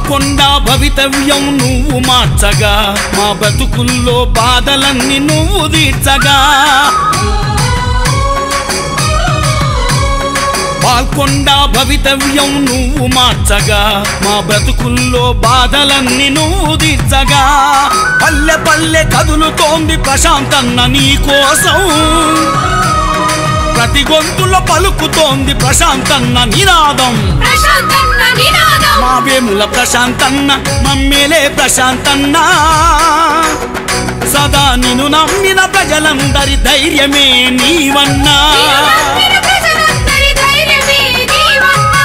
పాల్కొండ భవితవ్యం నువ్వు మార్చగా మా బతుకుల్లో బాధలన్నీ నువ్వు తీర్చగా పాల్కొండ భవితవ్యం నువ్వు మార్చగా మా బ్రతుకుల్లో బాధలన్నీ నువ్వు తీర్చగా పల్లె పల్లె కదులుతోంది ప్రశాంతన్న నీ కోసం ప్రతి గొంతులో పలుకుతోంది ప్రశాంతన్న నినాదం ప్రశాంతన్న నినాదం మా వేముల ప్రశాంతన్న మమ్మేలే ప్రశాంతన్న సదా నిన్ను నమ్మిన ప్రజలందరి ధైర్యమే నీవన్నా నిన్ను నమ్మిన ప్రజలందరి ధైర్యమే నీవన్నా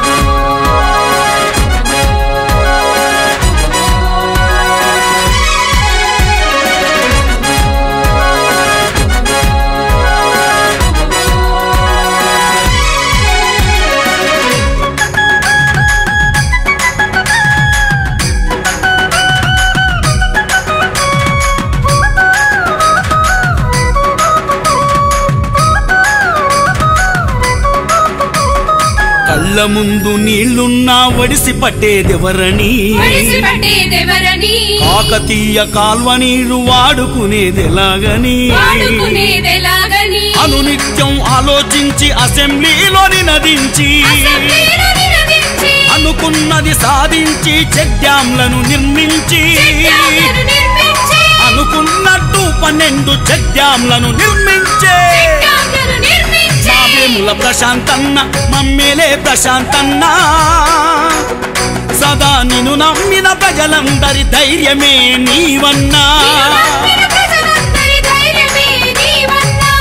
కళ్ళ ముందు నీళ్లున్నా వడిసి పట్టేదెవరని విడిచిపెట్టేదెవరని కాకతీయ కాల్వ నీళ్లు వాడుకునేదెలాగని వాడుకునేదెలాగని అనునిత్యం ఆలోచించి అసెంబ్లీలో నినదించి అసెంబ్లీలో నిలదించి అనుకున్నది సాధించి చెక్ డ్యాంలను నిర్మించి చెక్యాలను నిర్మించి అనుకున్నట్టు పన్నెండు చెక్ డ్యాంలను నిర్మించే చెక్యాలను నిర్మించి మా వేముల ప్రశాంతన్న మమ్మేలే ప్రశాంతన్న సదా నిన్ను నమ్మిన ప్రజలందరి ధైర్యమే నీవన్నా నిన్ను నమ్మిన ప్రజలందరి ధైర్యమే నీవన్నా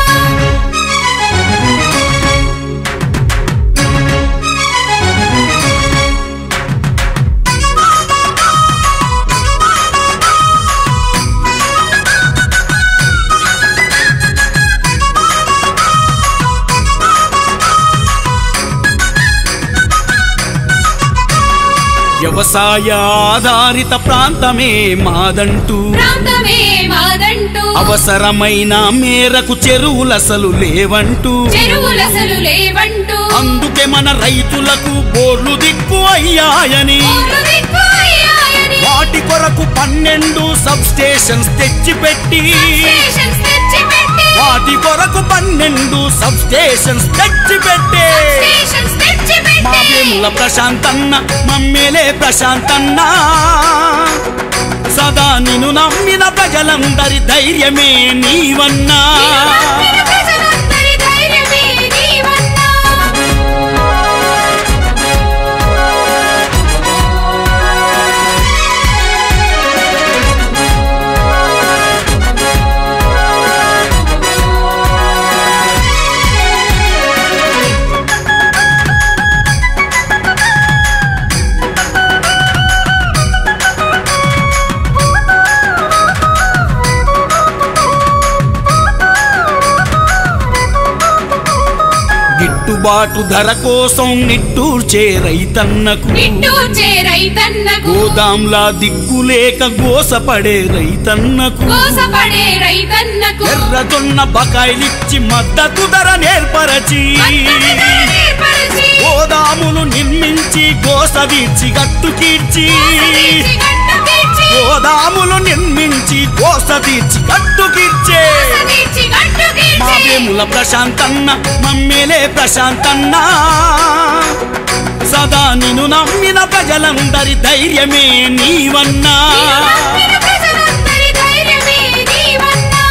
వ్యవసాయ ఆధారిత ప్రాంతమే మాదంటూ ప్రాంతమే మాదంటూ అవసరమైన మేరకు చెరువులసలు లేవంటూ చెరువులసలు లేవంటూ అందుకే మన రైతులకు బోర్లు దిక్కు అయ్యాయని ఊరు దిక్కు అయ్యాయని వాటి కొరకు పన్నెండు సబ్ స్టేషన్స్ తెచ్చిపెట్టి స్టేషన్స్ తెచ్చిపెట్టి వాటి కొరకు పన్నెండు సబ్ స్టేషన్స్ తెచ్చిపెట్టే స్టేషన్స్ మా తెచ్చిపెట్టి వేముల ప్రశాంతన్న మమ్మేలే ప్రశాంతన్న సదా నిన్ను నమ్మిన ప్రజలందరి ధైర్యమే నీవన్నా నిన్ను నమ్మిన ప్రజలందరి ధైర్యమే నీవన్నా గిట్టుబాటు ధర కోసం నిట్టూర్చే రైతన్నకు నిట్టూర్చే రైతన్నకు గోదాంలా దిక్కులేక గోసపడే రైతన్నకు కోసపడే రైతన్నకు ఎర్రజొన్న బకాయిలిచ్చి మద్దతు ధర నేర్పరచి మద్దతుగా ఏర్పరిచి గోదాములు నిర్మించి గోస తీర్చి గట్టు కీర్చి కోసదీర్చి గట్టు తీర్చి గోదాములు నిర్మించి గోస తీర్చి గట్టు కీర్చే కోసదీర్చి గట్టు మా తీర్చి వేముల ప్రశాంతన్న మమ్మేలే ప్రశాంతన్న సదా నిన్ను నమ్మిన ప్రజలందరి ధైర్యమే నీవన్నా నిన్ను నమ్మిన ప్రజలందరి ధైర్యమే నీవన్నా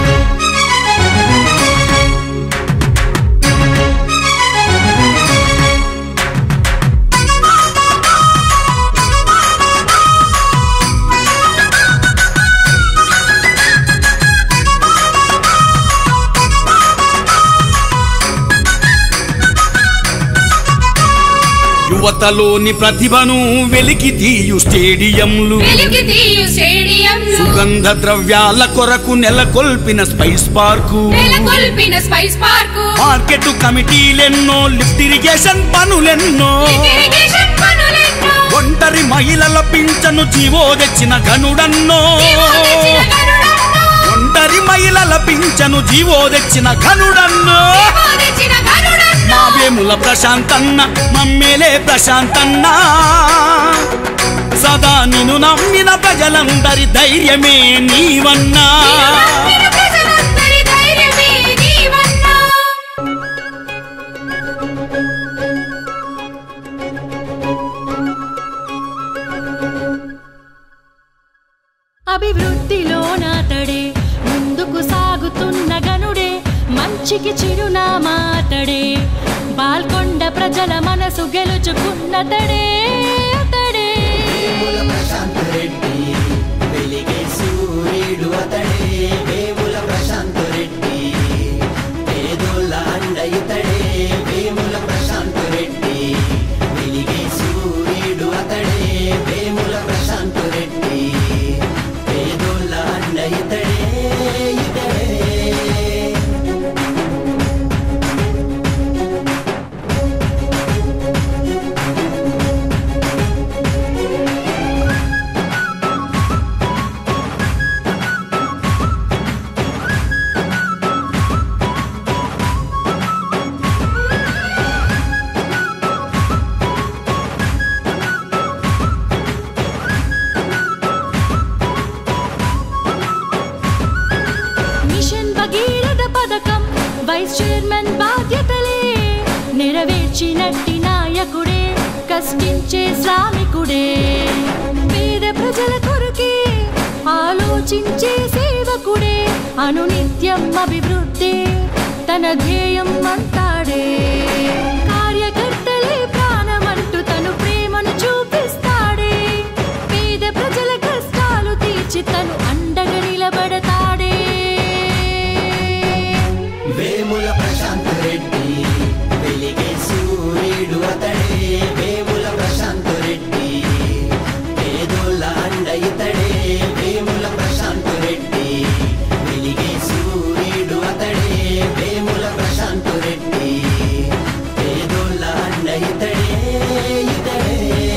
యువతలోని ప్రతిభను వెలికి తీయు స్టేడియంలు వెలికి తీయు స్టేడియంలు సుగంధ ద్రవ్యాల కొరకు నెలకొల్పిన స్పైస్ పార్కు నెలకొల్పిన స్పైస్ పార్కు మార్కెట్ కమిటీలెన్నో లిఫ్ట్ ఇరిగేషన్ పనులెన్నో ఇరిగేషన్ పనులెన్నో ఒంటరి మహిళల పింఛను జీవో తెచ్చిన గనుడన్నో జీవో తెచ్చిన గరుడన్నో ఒంటరి మహిళల పింఛను జీవో తెచ్చిన గనుడన్నో జీవో తెచ్చిన గరుడన్నో మా వేముల ప్రశాంతన్న మమ్మేలే ప్రశాంతన్న సదా నిన్ను నమ్మిన ప్రజలందరి ధైర్యమే నీవన్నా నిన్ను నమ్మిన ప్రజలందరి ధైర్యమే నీవన్నా అభివృద్ధిలో నాతడే ముందుకు సాగుతున్న గనుడే మంచికి చిరునామాతడే బాల్కొండ ప్రజల మనసు గెలుచుకున్నతడే అతడే వేముల ప్రశాంత్ రెడ్డి వెలిగే సూర్యుడు అతడే వేముల ప్రశాంత్ రెడ్డి పేదోళ్ళ అండ ఇతడే వేముల ప్రశాంత్ రెడ్డి వెలిగే సూర్యుడు అతడే వేముల ప్రశాంత్ రెడ్డి పేదోళ్ళ అండ ఇతడే ఇతడే మిషన్ భగీరథ పథకం వైస్ చైర్మన్ బాధ్యతలే నెరవేర్చినట్టి నాయకుడే కష్టించే శ్రామికుడే పేద ప్రజల కొరకే ఆలోచించే సేవకుడే అనునిత్యం అభివృద్ధి తన ధ్యేయం అంతాడే కార్యకర్తలే ప్రాణమంటూ తను ప్రేమను చూపిస్తాడే పేద ప్రజల కష్టాలు తీర్చి తను అండగా నిలబడతాడే వేముల ప్రశాంత్ రెడ్డి వెలిగే సూర్యుడు అతడే వేముల ప్రశాంత్ రెడ్డి పేదోళ్ళ అండ ఇతడే వేముల ప్రశాంత్ రెడ్డి వెలిగే సూర్యుడు అతడే వేముల ప్రశాంత్ రెడ్డి పేదోళ్ళ అండ ఇతడే ఇతడే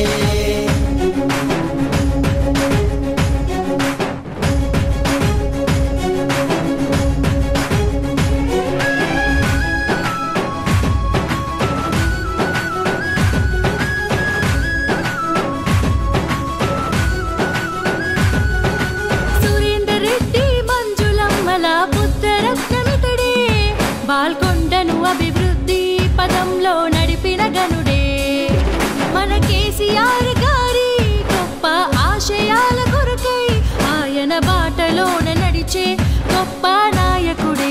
సురేందర్ రెడ్డి మంజులమ్మల పుత్రరత్నమితడే బాల్కొండను అభివృద్ధి పదంలో నడిపిన గనుడే మన కేసీఆర్ గారి గొప్ప ఆశయాల కొరకై ఆయన బాటలోన నడిచే గొప్ప నాయకుడే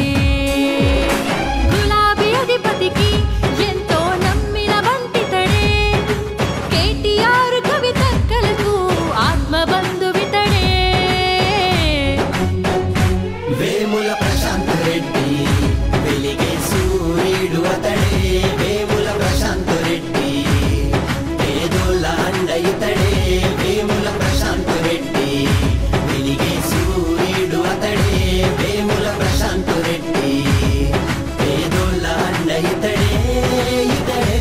గులాబీ అధిపతికి ఎంతో నమ్మిన వంటితడే కేటీఆర్ కవితక్కలకు ఆత్మబంధువితడే వేముల ప్రశాంత్ రెడ్డి వెలిగే సూర్యుడు అతడే వేముల ప్రశాంత్ రెడ్డి పేదోళ్ళ అండ ఇతడే వేముల ప్రశాంత్ రెడ్డి వెలిగే సూర్యుడు అతడే వేముల ప్రశాంత్ రెడ్డి పేదోళ్ళ అండ ఇతడే ఇతడే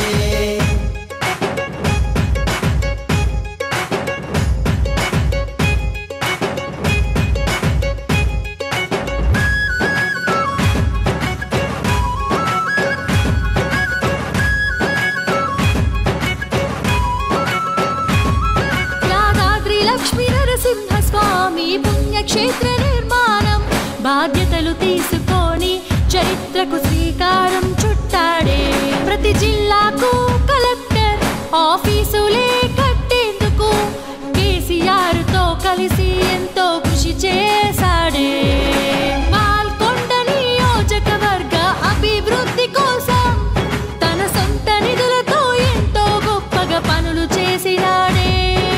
యాదాద్రి లక్ష్మీ నరసింహ స్వామి పుణ్యక్షేత్ర నిర్మాణం బాధ్యతలు తీసుకొని చరిత్రకు శ్రీకారం చుట్టాడే ప్రతి జిల్లాకు కలెక్టర్ ఆఫీసులే కట్టేందుకు కేసీఆర్ తో కలిసి ఎంతో కృషి చేశాడే పాల్కొండ నియోజకవర్గ అభివృద్ధి కోసం తన సొంత నిధులతో ఎంతో గొప్పగా పనులు చేసినాడే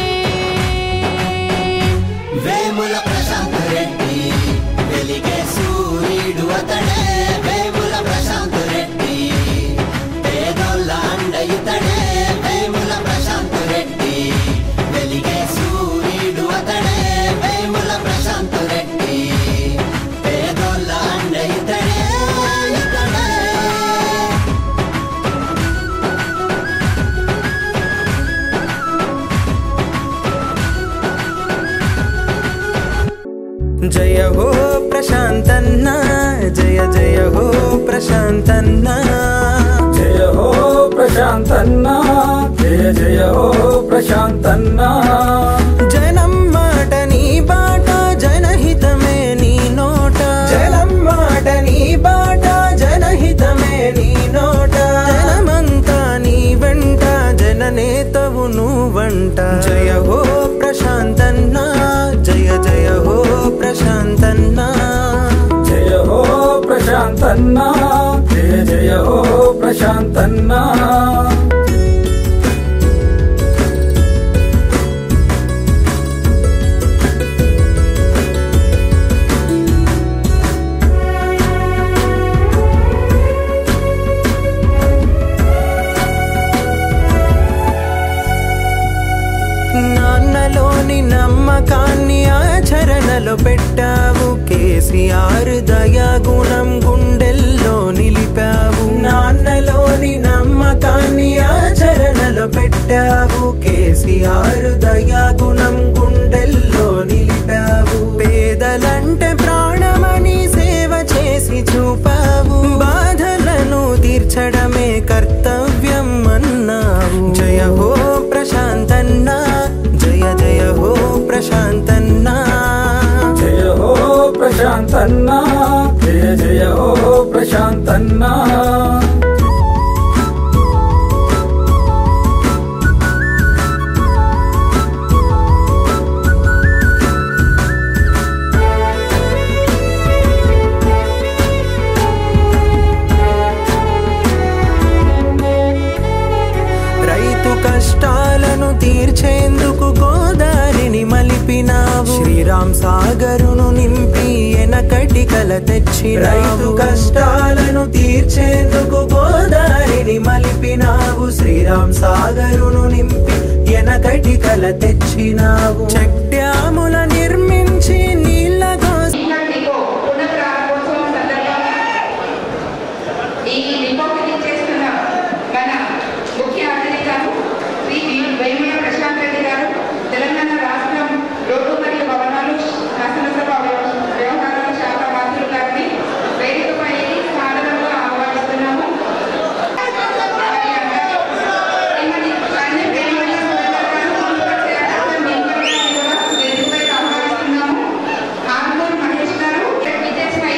వేముల ప్రశాంత్ రెడ్డి వెలిగే సూర్యుడు అతడే వేముల ప్రశాంత్ రెడ్డి పేదోళ్ళ అండ ఇతడే వేముల ప్రశాంత్ రెడ్డి వెలిగే సూర్యుడు అతడే వేముల ప్రశాంత్ రెడ్డి పేదోళ్ళ అండ ఇతడే ఇతడే జయ హో ప్రశాంతన్న జయ జయ హో ప్రశాంతన్న జయ హో ప్రశాంతన్న జయ జయ హో ప్రశాంత్ ప్రశాంతన్న జనం మాట నీ బాట జనహితమే నీ నోట జనం మాట నీ బాట జనహితమే నీ నోట జనమంతా నీ వెంట జననేతవు నువ్వంట జయ హో ప్రశాంతన్న జయ జయ హో ప్రశాంతన్న జయ హో ప్రశాంతన్న జయ జయ హో ప్రశాంతన్న నాన్నలోని నమ్మకాన్ని ఆచరణలో పెట్టావు కేసీఆర్ దయాగుణం గుండెల్లో నిలిపావు నాన్నలోని నమ్మకాన్ని ఆచరణలో పెట్టావు కేసీఆర్ దయాగుణం గుండెల్లో నిలిపావు పేదలంటే ప్రాణమని సేవ చేసి చూపావు బాధలను తీర్చడమే కర్తవ్యం అన్నావు జయ హో ప్రశాంతన్న జయ జయ హో ప్రశాంతన్న జయ హో ప్రశాంతన్న జయ జయ హో ప్రశాంతన్న రైతు కష్టాలను తీర్చేందుకు గోదారిని మలిపినావు శ్రీరామ్ సాగరును నింపి ఎనకటి కల తెచ్చి రైతు కష్టాలను తీర్చేందుకు గోదారిని మలిపినావు శ్రీరామ్ సాగరును నింపి ఎనకటి కల తెచ్చినావు చెక్ డ్యాముల నిర్మించి నీళ్ళ కోసం డిపో పునఃప్రారంభోత్సవం సందర్భంగా ఈ డిపోకి ఇచ్చేస్తున్న మన ముఖ్య అతిథి గారు శ్రీ వేముల ప్రశాంత్ రెడ్డి గారు తెలంగాణ రాష్ట్రం రోడ్డు మరియు భవనాలు శాసనసభ వ్యవహారాల శాఖ మంత్రులు గారిని వేదికపై సాధారణంగా ఆహ్వానిస్తున్నాము శ్రీమతి కన్య వేముల గారు మున్సిపల్ చైర్పర్సన్ వేముల గారిని కూడా వేదికపై ఆహ్వానిస్తున్నాము ఆర్మూర్ మహేష్ గారు విజయస్మై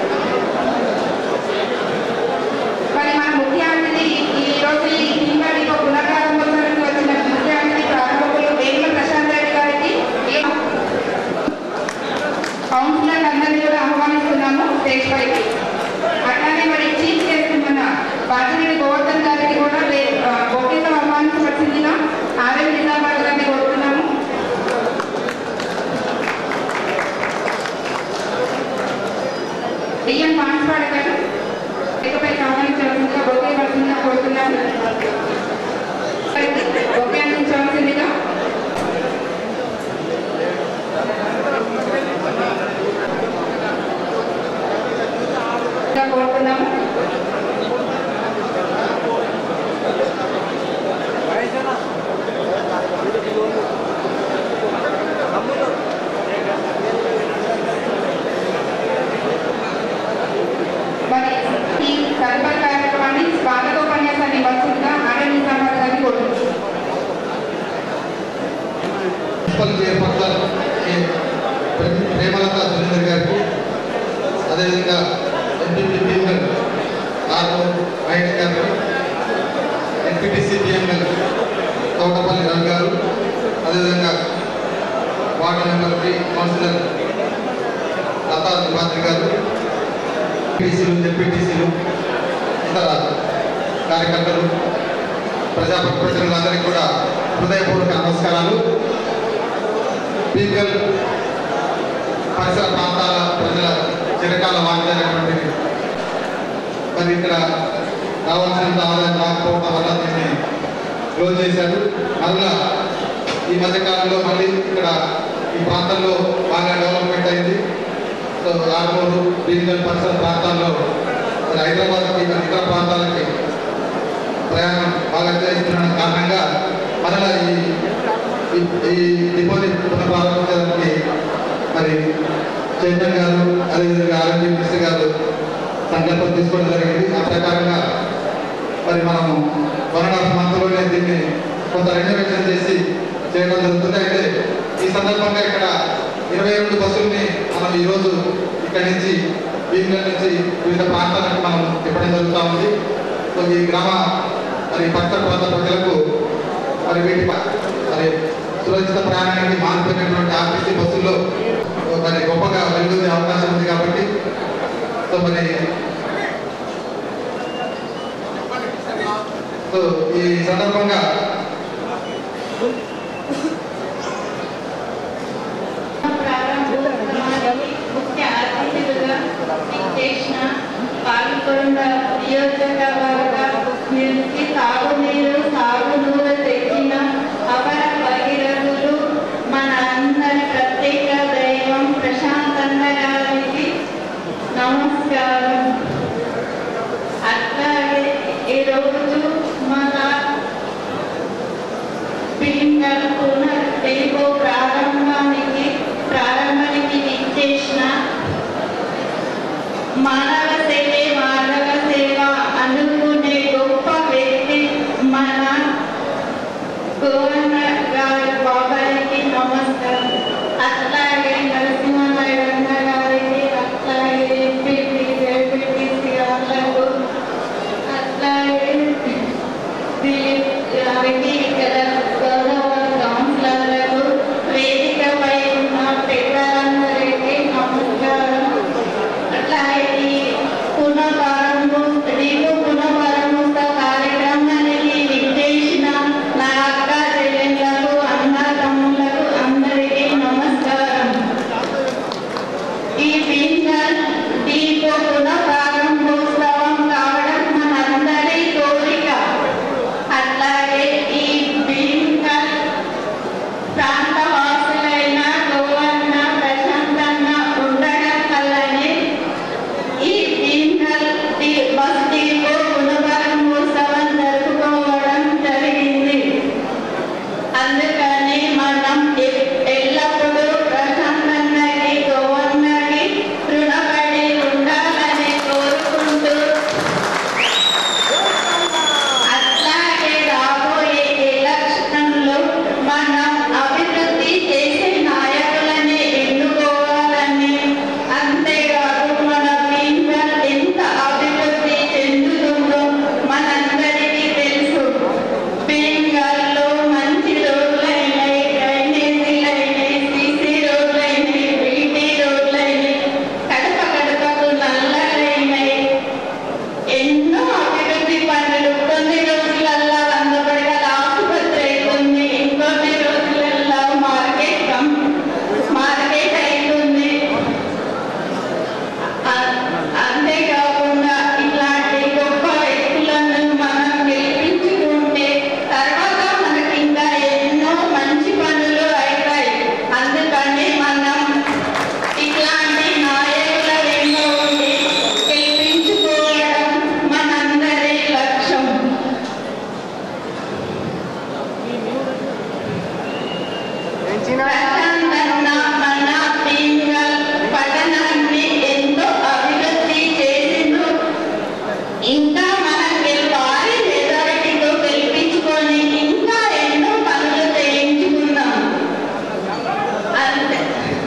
మరి మన ముఖ్య అతిథి ఈ రోజు ఈ సింగర్ డిపో పునఃప్రారంభోత్సవానికి వచ్చిన ముఖ్య అతిథి ప్రారంభకులు వేముల ప్రశాంత్ రెడ్డి గారికి కౌన్సిలర్ అందరినీ కూడా ఆహ్వానిస్తున్నాము స్టేజ్ పైకి అట్లానే మరి చీఫ్ గెస్ట్ మన బాజిరెడ్డి గోవర్ధన్ గారికి కూడా వే- ఆ, బొకేతో ఆహ్వానించవలసిందిగా ఆర్ఎం నిజామాబాద్ గారిని కోరుతున్నాము డిఎం మాన్స్వాడ గారు ఇకపై ఆహ్వానించవలసిందిగా బొకే వలసిందిగా కోరుతున్నాము బొకే అందించవలసిందిగా కోరుతున్నాము మరి ఈ తదుపరి కార్యక్రమాన్ని స్వాగతోపన్యాసాన్ని ఇవ్వాల్సిందిగా ఆర్ఎం నిజామాబాద్ గారిని కోరుతున్నాము మున్సిపల్ చైర్పర్సన్ ఏ ప్రే- ప్రేమలత సురేందర్ గారికి అదేవిధంగా ఎంపీపీ పిఎంఎల్ ఆర్ మహేష్ గారికి ఎన్పిటిసి పిఎంఎల్ తోటపల్లి రవి గారు అదేవిధంగా వార్డు మెంబర్కి కౌన్సిలర్ లతా త్రిపాఠి గారు టీసీలు జెడ్పీటీసీలు ఇతర కార్యకర్తలు ప్రజాప్రతినిధులందరికీ కూడా హృదయపూర్వక నమస్కారాలు పీకల్ పరిసర ప్రాంతాల ప్రజల చిరకాల వాంఛైనటువంటి మరి ఇక్కడ రావాల్సినంత ఆదాయం రాకపోవడం వల్ల దీన్ని క్లోజ్ చేశారు మరలా ఈ మధ్య కాలంలో మళ్ళీ ఇక్కడ ఈ ప్రాంతంలో బాగా డెవలప్మెంట్ అయింది సో ఆర్మూరు పీకల్ పరిసర ప్రాంతాల్లో మరి హైదరాబాద్కి ఇతర ప్రాంతాలకి ప్రయాణం బాగా చేస్తున్న కారణంగా మరలా ఈ ఈ- ఈ డిపాజిట్ పునఃప్రారంభించడానికి మరి చైతన్య గారు అదేవిధంగా ఆరోగ్య మినిస్టర్ గారు సంకల్పం తీసుకోవడం జరిగింది ఆ ప్రకారంగా మరి మనము వన్ అండ్ హాఫ్ మంత్లోనే దీన్ని కొంత రెనోవేషన్ చేసి చేయడం జరుగుతుంది అయితే ఈ సందర్భంగా ఇక్కడ ఇరవై రెండు బస్సుల్ని మనం ఈరోజు ఇక్కడి నుంచి భీమిల నుంచి వివిధ ప్రాంతాలకు మనం ఇవ్వడం జరుగుతూ ఉంది సో ఈ గ్రామ మరి పక్క ప్రాంత ప్రజలకు మరి వీటి ప- మరి సురక్షిత ప్రయాణానికి మారిపోయినటువంటి ఆర్టీసీ బస్సుల్లో మరి గొప్పగా వెలుగునే అవకాశం ఉంది కాబట్టి సో మరి సో ఈ సందర్భంగా ప్రారంభోత్సవానికి ముఖ్య అతిథులుగా చేసిన పాల్గొండ నియోజకవర్గ నుంచి తాగునీరు సాగునీరు తెచ్చిన అపర భగీరథులు మన అందరి ప్రత్యేక దైవం ప్రశాంతన్న గారికి నమస్కారం అట్లాగే ఈరోజు మన పిల్లలు పునర్ తెలుగు ప్రారంభానికి ప్రారంభానికి ఇచ్చేసిన మానవ సేవే మానవ సేవ అనుకునే గొప్ప వ్యక్తి మన గవర్నర్ గారు బాబాయికి నమస్కారం అట్లాగే నరసింహనాయుడు గారికి అట్లాగే ఎంపీపీ జడ్పీటీసీ వాళ్ళకు అట్లాగే దిలీప్ గారికి ఇక్కడ గౌరవ కౌన్సిలర్లకు వేదికపై ఉన్న పెద్దలందరికీ నమస్కారం అట్లాగే ఈ పునఃప్రారంభ రేపు పునఃప్రారంభోత్సవ కార్యక్రమానికి విచ్చేసిన నా అక్క చెల్లెళ్ళకు అన్న తమ్ముళ్లకు అందరికీ నమస్కారం ఈ పింఛన్ దీపో పునః ప్రారంభోత్సవం కావడం మనందరి కోరిక అట్లాగే ఈ పింఛన్ ప్రాంతవాసులైన గోవన్న ప్రశాంతంగా ఉండడం వల్లనే ఈ పింఛన్ ది- బస్ దీపో పునఃప్రారంభోత్సవం జరుపుకోవడం జరిగింది అందుకని మనం ఎ- ఎల్లప్పుడూ ప్రశాంతంగాని గవర్నర్ని రుణపడి ఉండాలని కోరుకుంటూ అట్లాగే రాబోయే ఎలక్షన్లో మనం అభివృద్ధి చేసే నాయకులని ఎన్నుకోవాలని అంతేకాదు మన పింఛన్ ఎంత అభివృద్ధి చెందుతుందో మనందరికీ తెలుసు బెంగాల్లో మంచి రోడ్లైనాయి డ్రైనేజీలైనాయి సీసీ రోడ్లైనాయి బీటీ రోడ్లైనాయి కడప కడపకు నల్లలైనాయి ఎన్నో అభివృద్ధి పనులు కొన్ని రోజులల్లా వందపడగల ఆసుపత్రి అవుతుంది ఇంకొన్ని రోజులల్లా మార్కెట్ కం మార్కెట్ అవుతుంది అ- అంతేకాకుండా ఇట్లాంటి గొప్ప వ్యక్తులను మనం గెలిపించుకుంటే తర్వాత మనకి ఇంకా ఎన్నో మంచి పనులు అవుతాయి అందుకని మనం ఇట్లాంటి నాయకుల వెంట ఉండి గెలిపించుకోవడం మనందరి లక్ష్యం ప్రశాంతన్న మన పింగల్ పట్టణాన్ని ఎంతో అభివృద్ధి చేసిండు ఇంకా మనం గెలు- భారీ మెజారిటీతో గెలిపించుకొని ఇంకా ఎన్నో పనులు చేయించుకుందాం అంతే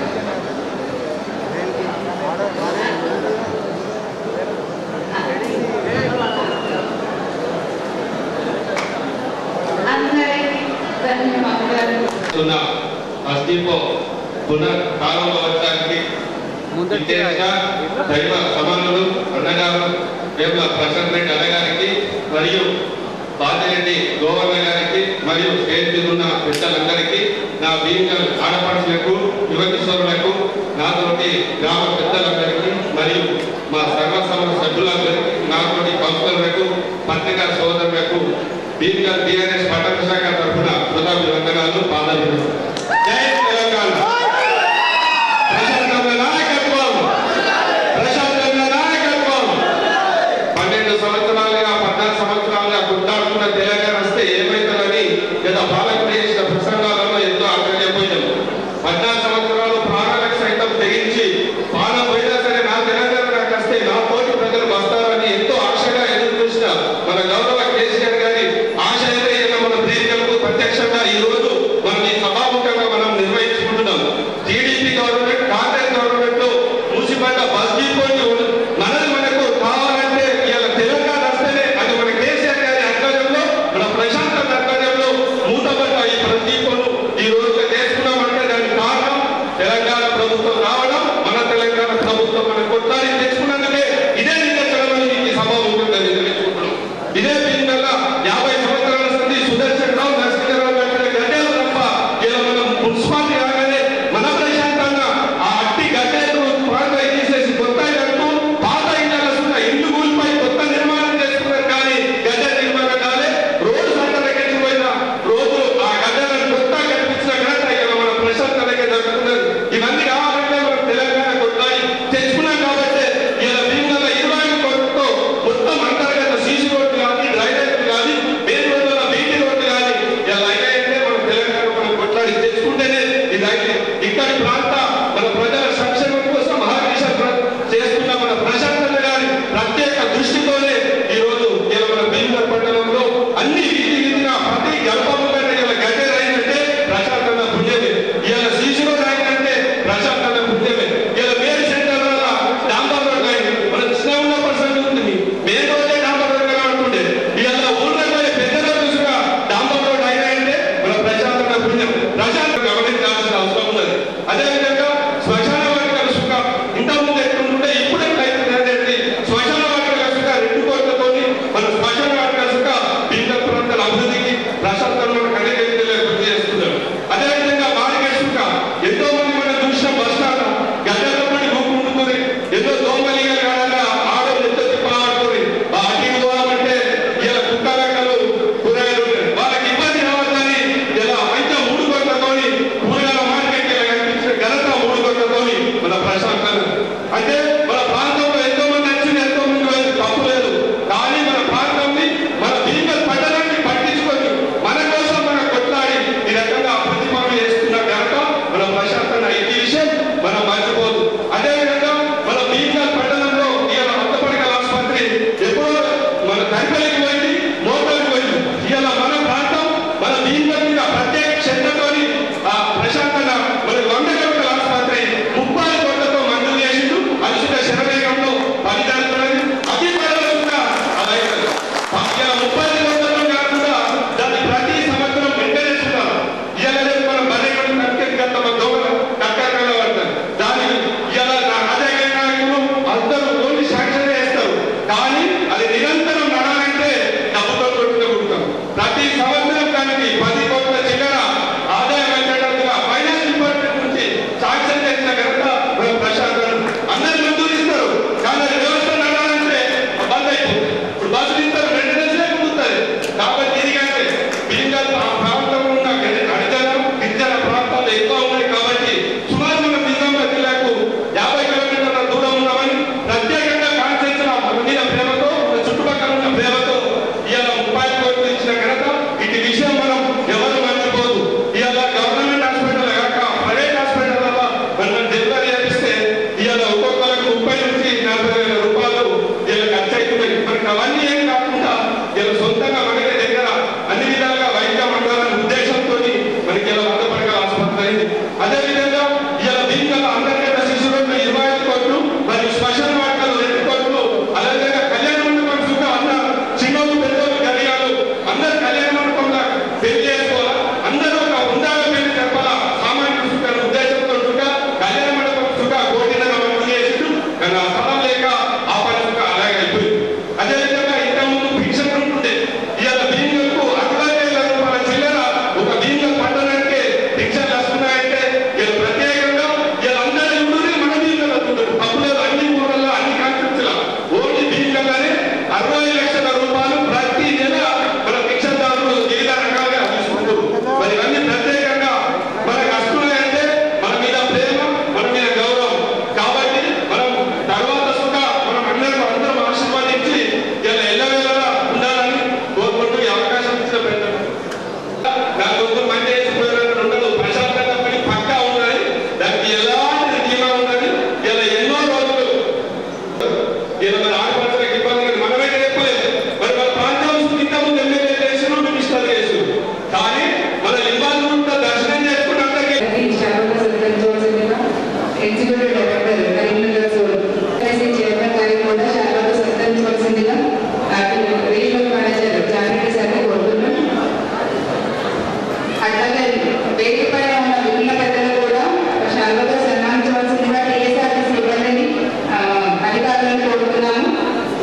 అందరికీ ధన్యవాదాలు ఉన్న అస్తిపో పునః ప్రారంభోత్సవానికి విచ్చేసిన దైవ సమానులు అన్నగారు వేముల ప్రశాంత్ రెడ్డి అన్నగారికి మరియు బాజిరెడ్డి గోవర్ణ గారికి మరియు స్టేజ్ మీద ఉన్న పెద్దలందరికీ నా భీమికల్ ఆడపడుచులకు యువ కిషోరులకు నాతోటి గ్రామ పెద్దలందరికీ మరియు మా సర్వసభ సభ్యులందరికీ నాతోటి కౌన్సిలర్లకు పత్రికా సోదరులకు భీమికల్ టీఆర్ఎస్ పట్టణ శాఖ తరఫున కృతజ్ఞతలు పాదాలు జై తెలంగాణ ప్రశాంతమైన నాయకత్వం ప్రశాంతమైన నాయకత్వం పన్నెండు సంవత్సరాలుగా పద్నాలుగు సంవత్సరాలుగా కొట్టాడుతున్న తెలంగాణ వస్తే ఏమైతుందని గత పాలకుడు చేసిన ప్రసంగాలలో ఎంతో ఆశ్చర్యపోయాం పద్నాలుగు సంవత్సరాలు ప్రాణాలకు సైతం తెగించి పాలన పోయినా సరే నా తెలంగాణ నాకు వస్తే నా తోటి ప్రజలు వస్తారని ఎంతో ఆశగా ఎదురు చూసిన మన గౌరవ కేసీఆర్ గారి ఆశ ఏదైనా మన ప్రేమికులకు ప్రత్యక్షంగా ఈ రోజు మనం ఈ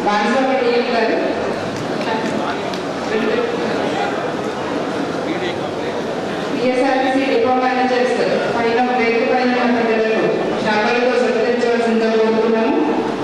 బాన్సోటి డిఎం గారు టిఎస్ఆర్టీసీ డిపో మేనేజర్స్ పైన వేదిక పైన ఉన్న పిల్లలకు శాఖలతో సత్కరించవలసిందిగా కోరుతున్నాము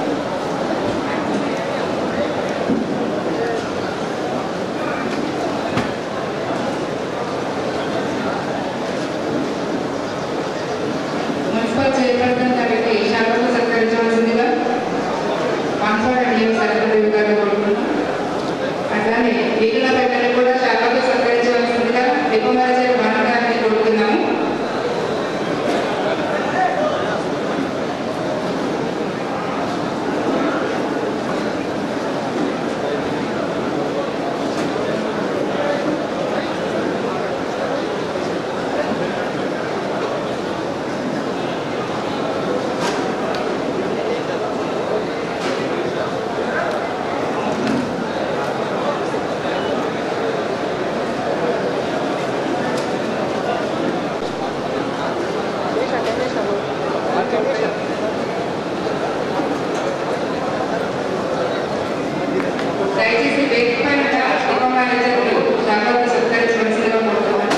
మున్సిపల్ చైర్పర్సన్ గారికి శాఖలు సత్కరించవలసిందిగా మాన్సాడ డిఎం సరస్వతి గారిని కోరుతున్నాం అట్లానే మిగిలిన పెద్దలు కూడా శాఖలు సత్కరించవలసిందిగా డిపో మేనేజర్ భాను గారిని కోరుతున్నాము దయచేసి వేదిక పైన డిపో మేనేజర్లు శాఖలు సత్కరించవలసిందిగా కోరుతున్నాము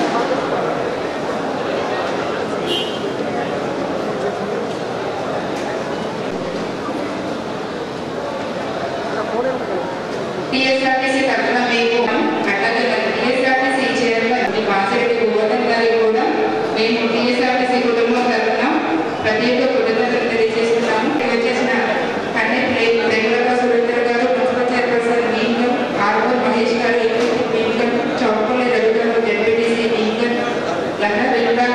టీఎస్ఆర్టీసీ తరఫున మీకు అట్లాగే టీఎస్ఆర్టీసీ చైర్మన్ శ్రీ వాసిరెడ్డి గోవర్ధన్ గారికి కూడా మేము టీఎస్ఆర్టీసీ కుటుంబం తరఫున ప్రత్యేక కృతజ్ఞతలు తెలియజేస్తున్నాము వచ్చేసిన అన్ని రెగ్యులర్గా సురేందర్ గారు మున్సిపల్ చైర్పర్సన్ మీంగం ఆర్వర్ మహేష్ గారు ఏపీ మీంగం చౌపల్లి రవి గారు జెడ్పీటీసీ మీంగం లన్న వెంకట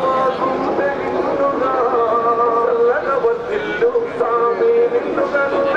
స్వామి నిన్ను